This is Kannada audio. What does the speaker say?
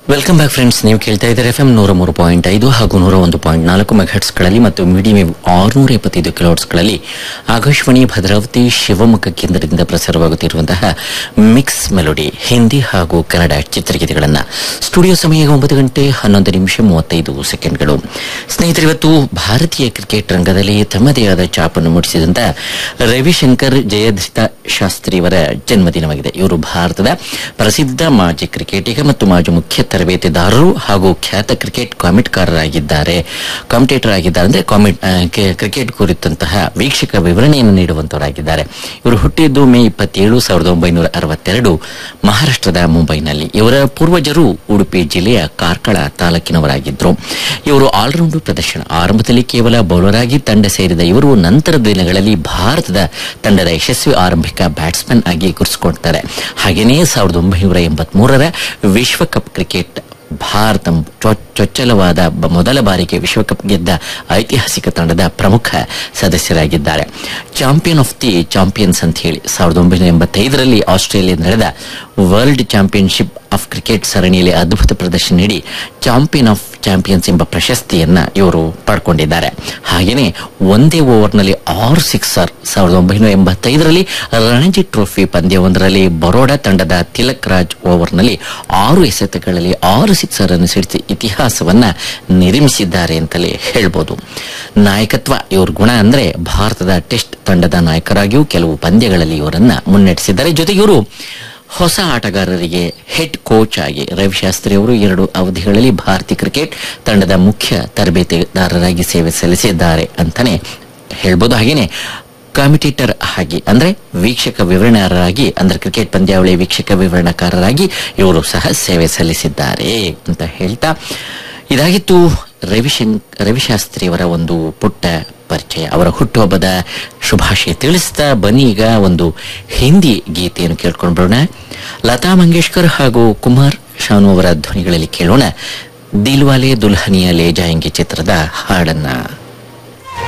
ವೆಲ್ಕಮ್ ಬ್ಯಾಕ್ ಫ್ರೆಂಡ್ಸ್ ನೀವು ಕೇಳ್ತಾ ಇದ್ದಾರೆ ಎಫ್ ಎಂ ನೂರ ಮೂರು ಪಾಯಿಂಟ್ ಐದು ಹಾಗೂ ನೂರ ಒಂದು ಪಾಯಿಂಟ್ ನಾಲ್ಕು ಮೆಗಾಟ್ಸ್ಗಳಲ್ಲಿ ಮತ್ತು ಮೀಡಿಯಂ ವೇವ್ ಆರುನೂರ ಎಪ್ಪತ್ತೈದು ಕಿಲೋಟ್ಸ್ಗಳಲ್ಲಿ ಆಕಾಶವಾಣಿ ಭದ್ರಾವತಿ ಶಿವಮೊಗ್ಗ ಕೇಂದ್ರದಿಂದ ಪ್ರಸಾರವಾಗುತ್ತಿರುವಂತಹ ಮಿಕ್ಸ್ ಮೆಲೋಡಿ ಹಿಂದಿ ಹಾಗೂ ಕನ್ನಡ ಚಿತ್ರಗೀತೆಗಳನ್ನು ಸ್ಟುಡಿಯೋ ಸಮಯ ಒಂಬತ್ತು ಗಂಟೆ ಹನ್ನೊಂದು ನಿಮಿಷ ಮೂವತ್ತೈದು ಸೆಕೆಂಡ್ಗಳು ಸ್ನೇಹಿತರೆ ಇವತ್ತು ಭಾರತೀಯ ಕ್ರಿಕೆಟ್ ರಂಗದಲ್ಲಿ ತಮ್ಮದೇ ಆದ ಛಾಪನ್ನು ಮೂಡಿಸಿದಂತ ರವಿಶಂಕರ್ ಜಯಧೃತ ಶಾಸ್ತ್ರಿಯವರ ಜನ್ಮದಿನವಾಗಿದೆ ಇವರು ಭಾರತದ ಪ್ರಸಿದ್ಧ ಮಾಜಿ ಕ್ರಿಕೆಟಿಗ ಮತ್ತು ಮಾಜಿ ಮುಖ್ಯ ತರಬೇತಿದಾರರು ಹಾಗೂ ಖ್ಯಾತ ಕ್ರಿಕೆಟ್ ಕಾಮೆಂಟ್ಕಾರರಾಗಿದ್ದಾರೆ ಕಾಮೆಂಟೇಟರ್ ಆಗಿದ್ದಾರೆ ಅಂದ್ರೆ ಕಾಮೆಂಟ್ ಆ, ಕೆ- ಕ್ರಿಕೆಟ್ ಕುರಿತಂತಹ ವೀಕ್ಷಕ ವಿವರಣೆಯನ್ನು ನೀಡುವಂತವರಾಗಿದ್ದಾರೆ ಇವರು ಹುಟ್ಟಿದ್ದು ಮೇ ಇಪ್ಪತ್ತೇಳು ಸಾವಿರದ ಒಂಬೈನೂರ ಅರವತ್ತೆರಡು ಮಹಾರಾಷ್ಟ್ರದ ಮುಂಬೈನಲ್ಲಿ ಇವರ ಪೂರ್ವಜರು ಉಡುಪಿ ಜಿಲ್ಲೆಯ ಕಾರ್ಕಳ ತಾಲೂಕಿನವರಾಗಿದ್ದರು ಇವರು ಆಲ್ರೌಂಡ್ ಪ್ರದರ್ಶನ ಆರಂಭದಲ್ಲಿ ಕೇವಲ ಬೌಲರ್ ಆಗಿ ತಂಡ ಸೇರಿದ ಇವರು ನಂತರದ ದಿನಗಳಲ್ಲಿ ಭಾರತದ ತಂಡದ ಯಶಸ್ವಿ ಆರಂಭಿಕ ಬ್ಯಾಟ್ಸ್ಮನ್ ಆಗಿ ಗುರುತಿಸಿಕೊಳ್ತಾರೆ ಹಾಗೆಯೇ ಸಾವಿರದ ಒಂಬೈನೂರ ಎಂಬತ್ಮೂರರ ವಿಶ್ವಕಪ್ ಕ್ರಿಕೆಟ್ ಭಾರತ ಚೊ- ಚೊಚ್ಚಲವಾದ ಬ- ಮೊದಲ ಬಾರಿಗೆ ವಿಶ್ವಕಪ್ ಗೆದ್ದ ಐತಿಹಾಸಿಕ ತಂಡದ ಪ್ರಮುಖ ಸದಸ್ಯರಾಗಿದ್ದಾರೆ ಚಾಂಪಿಯನ್ ಆಫ್ ದಿ ಚಾಂಪಿಯನ್ಸ್ ಅಂತ ಹೇಳಿ ಸಾವಿರದ ಒಂಬೈನೂರ ಎಂಬತ್ತೈದರಲ್ಲಿ ಆಸ್ಟ್ರೇಲಿಯಾ ನಡೆದ ವರ್ಲ್ಡ್ ಚಾಂಪಿಯನ್ಶಿಪ್ ಆಫ್ ಕ್ರಿಕೆಟ್ ಸರಣಿಯಲ್ಲಿ ಅದ್ಭುತ ಪ್ರದರ್ಶನ ನೀಡಿ ಚಾಂಪಿಯನ್ ಆಫ್ ಚಾಂಪಿಯನ್ಸ್ ಎಂಬ ಪ್ರಶಸ್ತಿಯನ್ನ ಇವರು ಪಡ್ಕೊಂಡಿದ್ದಾರೆ ಹಾಗೆಯೇ ಒಂದೇ ಓವರ್ನಲ್ಲಿ ಆರು ಸಿಕ್ಸರ್ ಸಾವಿರದ ಒಂಬೈನೂರ ಎಂಬತ್ತೈದರಲ್ಲಿ ರಣಜಿ ಟ್ರೋಫಿ ಪಂದ್ಯವೊಂದರಲ್ಲಿ ಬರೋಡಾ ತಂಡದ ತಿಲಕ್ ರಾಜ್ ಓವರ್ನಲ್ಲಿ ಆರು ಎಸೆತಗಳಲ್ಲಿ ಆರು ಸಿಕ್ಸರ್ ಅನ್ನು ಸಿಡಿಸಿ ಇತಿಹಾಸವನ್ನ ನಿರ್ಮಿಸಿದ್ದಾರೆ ಅಂತಲೇ ಹೇಳ್ಬೋದು ನಾಯಕತ್ವ ಇವ್ರ ಗುಣ ಅಂದ್ರೆ ಭಾರತದ ಟೆಸ್ಟ್ ತಂಡದ ನಾಯಕರಾಗಿಯೂ ಕೆಲವು ಪಂದ್ಯಗಳಲ್ಲಿ ಇವರನ್ನ ಮುನ್ನಡೆಸಿದ್ದಾರೆ ಜೊತೆಗೆ ಇವರು ಹೊಸ ಆಟಗಾರರಿಗೆ ಹೆಡ್ ಕೋಚ್ ಆಗಿ ರವಿಶಾಸ್ತ್ರಿ ಅವರು ಎರಡು ಅವಧಿಗಳಲ್ಲಿ ಭಾರತೀಯ ಕ್ರಿಕೆಟ್ ತಂಡದ ಮುಖ್ಯ ತರಬೇತಿದಾರರಾಗಿ ಸೇವೆ ಸಲ್ಲಿಸಿದ್ದಾರೆ ಅಂತಾನೆ ಹೇಳ್ಬೋದು ಹಾಗೇನೆ ಕಾಮಿಟೇಟರ್ ಆಗಿ ಅಂದ್ರೆ ವೀಕ್ಷಕ ವಿವರಣಾರರಾಗಿ ಅಂದ್ರೆ ಕ್ರಿಕೆಟ್ ಪಂದ್ಯಾವಳಿ ವೀಕ್ಷಕ ವಿವರಣಕಾರರಾಗಿ ಇವರು ಸಹ ಸೇವೆ ಸಲ್ಲಿಸಿದ್ದಾರೆ ಅಂತ ಹೇಳ್ತಾ ಇದಾಗಿತ್ತು ರವಿಶಂಕ್ ರವಿಶಾಸ್ತ್ರಿಯವರ ಒಂದು ಪುಟ್ಟ ಪರಿಚಯ ಅವರ ಹುಟ್ಟುಹಬ್ಬದ ಶುಭಾಶಯ ತಿಳಿಸ್ತಾ ಬನ್ನಿ ಈಗ ಒಂದು ಹಿಂದಿ ಗೀತೆಯನ್ನು ಕೇಳ್ಕೊಂಡು ಬರೋಣ ಲತಾ ಮಂಗೇಶ್ಕರ್ ಹಾಗೂ ಕುಮಾರ್ ಶಾನು ಅವರ ಧ್ವನಿಗಳಲ್ಲಿ ಕೇಳೋಣ ದಿಲ್ವಾಲೆ ದುಲ್ಹನಿಯ ಲೇ ಜಾಯಂಗೆ ಚಿತ್ರದ ಹಾಡನ್ನ